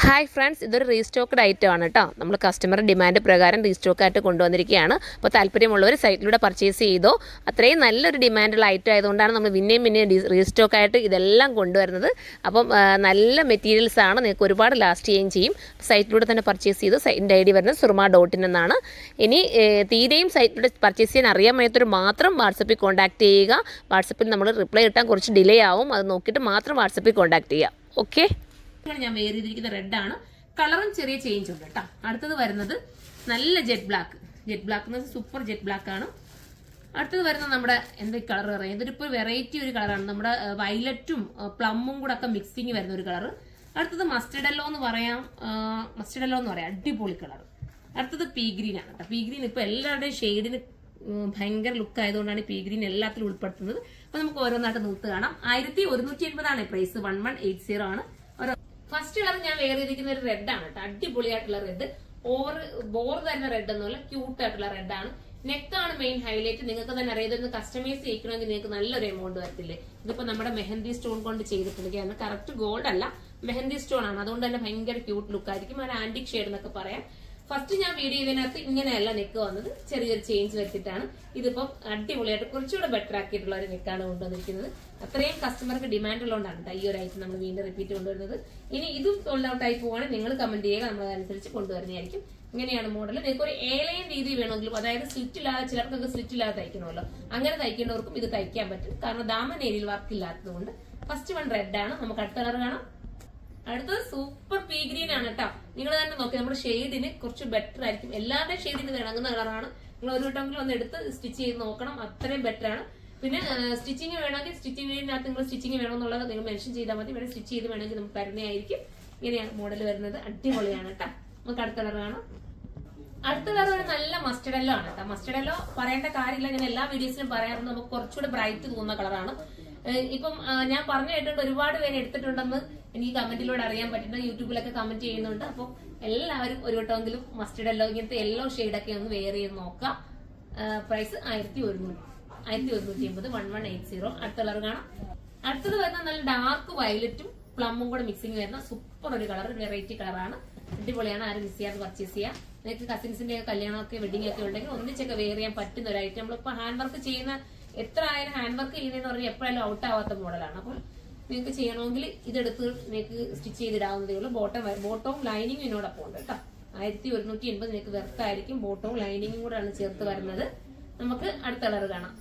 hi friends ഇതൊരു restocked item ആണ് കേട്ടോ നമ്മൾ കസ്റ്റമർ ഡിമാൻഡ് പ്രകാരം റീസ്റ്റോക്ക് ആയിട്ട് കൊണ്ടുവന്നിരിക്കുകയാണ് അപ്പോൾ താല്പര്യമുള്ളവർ സൈറ്റിലൂടെ പർച്ചേസ് ചെയ്തോ അത്രയും നല്ലൊരു ഡിമാൻഡുള്ള ഐറ്റം ആയതുകൊണ്ടാണ് നമ്മൾ പിന്നെയും പിന്നെയും റീസ്റ്റോക്ക് ആയിട്ട് ഇതെല്ലാം കൊണ്ടുവരുന്നത് അപ്പം ആ, നല്ല മെറ്റീരിയൽസ് ആണ് നിങ്ങൾക്ക് ഒരുപാട് ലാസ്റ്റ് ചെയ്യുകയും ചെയ്യും സൈറ്റിലൂടെ തന്നെ പർച്ചേസ് ചെയ്തു സൈറ്റിൻ്റെ ഐ ഡി വരുന്നത് സുർമ ഡോട്ട് ഇൻ എന്നാണ് ഇനി ഏ, തീരെയും സൈറ്റിലൂടെ പർച്ചേസ് ചെയ്യാൻ അറിയാൻ വയ്യാത്തൊരു മാത്രം വാട്സപ്പിൽ കോൺടാക്ട് ചെയ്യുക വാട്സപ്പിൽ നമ്മൾ റിപ്ലൈ കിട്ടാൻ കുറച്ച് ഡിലേ ആവും അത് നോക്കിയിട്ട് മാത്രം വാട്സപ്പിൽ കോൺടാക്ട് ചെയ്യുക ഓക്കെ ഇതാണ് ഞാൻ വെയർ ചെയ്തിരിക്കുന്ന റെഡാണ് കളറും ചെറിയ ചേഞ്ച് ഉണ്ട് കേട്ടോ അടുത്തത് വരുന്നത് നല്ല ജെറ്റ് ബ്ലാക്ക് ജെറ്റ് ബ്ലാക്ക് എന്ന് സൂപ്പർ ജെറ്റ് ബ്ലാക്ക് ആണ് അടുത്തത് വരുന്നത് നമ്മുടെ എന്ത് കളർ പറയാം ഇതൊരു ഇപ്പോൾ വെറൈറ്റി ഒരു കളറാണ് നമ്മുടെ വയലറ്റും പ്ലമ്മും കൂടെ ഒക്കെ മിക്സിങ് വരുന്ന ഒരു കളർ അടുത്തത് മസ്റ്റർഡല്ലോ എന്ന് പറയാം മസ്റ്റർഡല്ലോ എന്ന് പറയാം അടിപൊളി കളർ അടുത്തത് പീ ഗ്രീൻ ആണ് കേട്ടോ പീ ഗ്രീൻ ഇപ്പൊ എല്ലാവരുടെയും ഷെയ്ഡിന് ഭയങ്കര ലുക്ക് ആയതുകൊണ്ടാണ് പീ ഗ്രീൻ എല്ലാത്തിലും ഉൾപ്പെടുത്തുന്നത് അപ്പൊ നമുക്ക് ഓരോന്നായിട്ട് നൂത്ത് കാണാം ആയിരത്തി ഒരുന്നൂറ്റി എൺപതാണ് price one one eight zero ആണ് ഓരോ ഫസ്റ്റ് കളർ ഞാൻ വേറെ ചെയ്തിരിക്കുന്ന ഒരു റെഡ് ആണ് കേട്ടോ അടിപൊളിയായിട്ടുള്ള റെഡ് ഓവർ ബോർ തരുന്ന റെഡ് ഒന്നുമല്ല ക്യൂട്ട് ആയിട്ടുള്ള റെഡ് ആണ് നെക്കാണ് മെയിൻ ഹൈലൈറ്റ് നിങ്ങൾക്ക് തന്നെ അറിയാം ഇതൊന്ന് കസ്റ്റമൈസ് ചെയ്യിക്കണമെങ്കിൽ നിങ്ങൾക്ക് നല്ലൊരു എമൗണ്ട് വരത്തില്ലേ ഇതിപ്പോ നമ്മുടെ മെഹന്തി സ്റ്റോൺ കൊണ്ട് ചെയ്തിട്ടുണ്ട് കാരണം കറക്റ്റ് ഗോൾഡ് അല്ല മെഹന്തി സ്റ്റോൺ ആണ് അതുകൊണ്ട് തന്നെ ഭയങ്കര ക്യൂട്ട് ലുക്ക് ആയിരിക്കും ഒരു ആന്റിക് ഷെയ്ഡ് എന്നൊക്കെ പറയാം ഫസ്റ്റ് ഞാൻ വീഡിയോ ചെയ്തതിനകത്ത് ഇങ്ങനെയല്ല നെക്ക് വന്നത് ചെറിയൊരു ചേഞ്ച് വരുത്തിയിട്ടാണ് ഇതിപ്പം അടിപൊളിയായിട്ട് കുറച്ചുകൂടെ ബെറ്റർ ആക്കിയിട്ടുള്ള ഒരു നെക്കാണ് കൊണ്ടുവന്നിരിക്കുന്നത് അത്രയും കസ്റ്റമർക്ക് ഡിമാൻഡ് ഉള്ളതുകൊണ്ടാണ് കേട്ടോ ഈ ഒരു ഐറ്റം നമ്മൾ വീണ്ടും റിപ്പീറ്റ് കൊണ്ടുവരുന്നത് ഇനി ഇതും സോൾഡ് ഔട്ട് ആയി പോവാണെങ്കിൽ നിങ്ങൾ കമന്റ് ചെയ്യുക നമ്മൾ അതനുസരിച്ച് കൊണ്ടുവരുന്നതായിരിക്കും ഇങ്ങനെയാണ് മോഡൽ നിങ്ങൾക്ക് ഒരു ഏലയും രീതി വേണമെങ്കിലും അതായത് സ്ലിറ്റ് ഇല്ലാതെ ചിലർക്കൊക്കെ സ്ലിറ്റ് ഇല്ലാതെ തയ്ക്കണമല്ലോ അങ്ങനെ തയ്ക്കേണ്ടവർക്കും ഇത് തയ്ക്കാൻ പറ്റും കാരണം ദാമൻ ഏരിയയിൽ വർക്ക് ഇല്ലാത്തതുകൊണ്ട് ഫസ്റ്റ് വൺ റെഡ് ആണ് നമുക്ക് അടുത്ത കളർ കാണാം അടുത്തത് സൂപ്പർ പീ ഗ്രീൻ ആണ് കേട്ടോ നിങ്ങൾ തന്നെ നോക്കി നമ്മുടെ ഷെയ്ഡിന് കുറച്ച് ബെറ്റർ ആയിരിക്കും എല്ലാവരുടെയും ഷെയ്ഡിന് ഇണങ്ങുന്ന കളറാണ് നിങ്ങൾ ഒരു വട്ടമെങ്കിലും ഒന്ന് എടുത്ത് സ്റ്റിച്ച് ചെയ്ത് നോക്കണം അത്രയും ബെറ്റർ ആണ് പിന്നെ സ്റ്റിച്ചിങ് വേണമെങ്കിൽ സ്റ്റിച്ചിങ്ങിനകത്ത് നിങ്ങൾ സ്റ്റിച്ചിങ് വേണമെന്നുള്ളത് നിങ്ങൾ മെൻഷൻ ചെയ്താൽ മതി വേണമെങ്കിൽ സ്റ്റിച്ച് ചെയ്ത് വേണമെങ്കിൽ നമുക്ക് തരുന്നതായിരിക്കും ഇങ്ങനെയാണ് മോഡൽ വരുന്നത് അടിപൊളിയാണ് കേട്ടോ നമുക്ക് അടുത്ത കളർ കാണാം അടുത്ത കളർ ഒരു നല്ല മസ്റ്റർഡ് എല്ലോ ആണ് കേട്ടോ മസ്റ്റർഡ് എല്ലോ പറയേണ്ട കാര്യമില്ല ഞാൻ എല്ലാ വീഡിയോസിലും പറയാറുണ്ട് നമുക്ക് കുറച്ചുകൂടെ ബ്രൈറ്റ് തോന്നുന്ന കളറാണ് ഏഹ് ഇപ്പം ആ, ഞാൻ പറഞ്ഞു കേട്ടിട്ടുണ്ട് ഒരുപാട് പേര് എടുത്തിട്ടുണ്ടെന്ന് എനിക്ക് കമന്റിലൂടെ അറിയാൻ പറ്റുന്നുണ്ട് യൂട്യൂബിലൊക്കെ കമന്റ് ചെയ്യുന്നുണ്ട് അപ്പോൾ എല്ലാവരും ഒരു വട്ടമെങ്കിലും മസ്റ്റർഡ് എല്ലോ ഇങ്ങനത്തെ യെല്ലോ ഒക്കെ ഒന്ന് വെയർ ചെയ്ത് നോക്കാം പ്രൈസ് ആയിരത്തി ഒരുന്നൂറ്റി ആയിരത്തി ഒരുന്നൂറ്റി എൺപത് വൺ വൺ എയ്റ്റ് സീറോ അടുത്ത കളർ കാണാം അടുത്തത് വരുന്ന നല്ല ഡാർക്ക് വയലറ്റും പ്ലമ്മും കൂടെ മിക്സിങ് വരുന്ന സൂപ്പർ ഒരു കളർ വെറൈറ്റി കളറാണ് അടിപൊളിയാണ് ആരും മിസ് ചെയ്യാതെ പർച്ചേസ് ചെയ്യാം നിങ്ങൾക്ക് കസിൻസിന്റെ കല്യാണമൊക്കെ വെഡിങ് ഒക്കെ ഉണ്ടെങ്കിൽ ഒന്നിച്ചൊക്കെ വെയർ ചെയ്യാൻ പറ്റുന്ന ഒരു ഐറ്റം നമ്മളിപ്പോ ഹാൻഡ് വർക്ക് ചെയ്യുന്ന എത്ര ആയാലും ഹാൻഡ് വർക്ക് ചെയ്യുന്നതെന്ന് പറഞ്ഞാൽ എപ്പോഴായാലും ഔട്ട് ആവാത്ത മോഡലാണ് അപ്പോൾ നിങ്ങൾക്ക് ചെയ്യണമെങ്കിൽ ഇതെടുത്ത് നിങ്ങൾക്ക് സ്റ്റിച്ച് ചെയ്തിടാവുന്നതേ ഉള്ളൂ ബോട്ടം ബോട്ടവും ലൈനിങ്ങും ഇതിനോടൊപ്പം ഉണ്ട് കേട്ടോ ആയിരത്തി ഒരുന്നൂറ്റി എൺപത് നിങ്ങൾക്ക് വെർത്തായിരിക്കും ബോട്ടവും ലൈനിങ്ങും കൂടെയാണ് ചേർത്ത് വരുന്നത് നമുക്ക് അടുത്ത കളർ കാണാം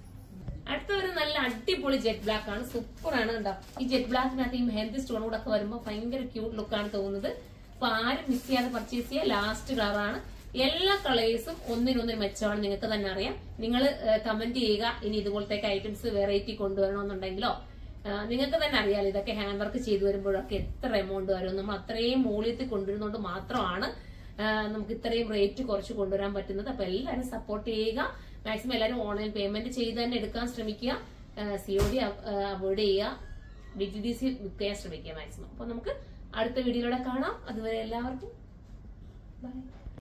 അടുത്ത ഒരു നല്ല അടിപൊളി ജെറ്റ് ബ്ലാക്ക് ആണ് സൂപ്പർ ആണ് കേട്ടോ ഈ ജെറ്റ് ബ്ലാക്കിനകത്ത് ഈ മെഹന്തി സ്റ്റോൺ കൂടെ ഒക്കെ വരുമ്പോൾ ഭയങ്കര ക്യൂട്ട് ലുക്കാണ് തോന്നുന്നത് അപ്പൊ ആരും മിസ് ചെയ്യാതെ പർച്ചേസ് ചെയ്യുക ലാസ്റ്റ് കളറാണ് എല്ലാ കളേഴ്സും ഒന്നിനൊന്നിന് മെച്ചമാണ് നിങ്ങൾക്ക് തന്നെ അറിയാം നിങ്ങൾ കമന്റ് ചെയ്യുക ഇനി ഇതുപോലത്തെ ഐറ്റംസ് വെറൈറ്റി കൊണ്ടുവരണമെന്നുണ്ടെങ്കിലോ ആ, നിങ്ങൾക്ക് തന്നെ അറിയാലോ ഇതൊക്കെ ഹാൻഡ് വർക്ക് ചെയ്തു വരുമ്പോഴൊക്കെ എത്ര എമൗണ്ട് വരും നമ്മൾ അത്രയും മൂല്യത്തിൽ കൊണ്ടുവരുന്നതുകൊണ്ട് മാത്രമാണ് ആ, നമുക്ക് ഇത്രയും റേറ്റ് കുറച്ച് കൊണ്ടുവരാൻ പറ്റുന്നത് അപ്പൊ എല്ലാവരും സപ്പോർട്ട് ചെയ്യുക മാക്സിമം എല്ലാവരും ഓൺലൈൻ പേയ്മെന്റ് ചെയ്ത് തന്നെ എടുക്കാൻ ശ്രമിക്കുക സി ഒ ഡി അവോയ്ഡ് ചെയ്യുക D T D C book ചെയ്യാൻ ശ്രമിക്കുക മാക്സിമം അപ്പൊ നമുക്ക് അടുത്ത വീഡിയോയിലൂടെ കാണാം അതുവരെ എല്ലാവർക്കും ബൈ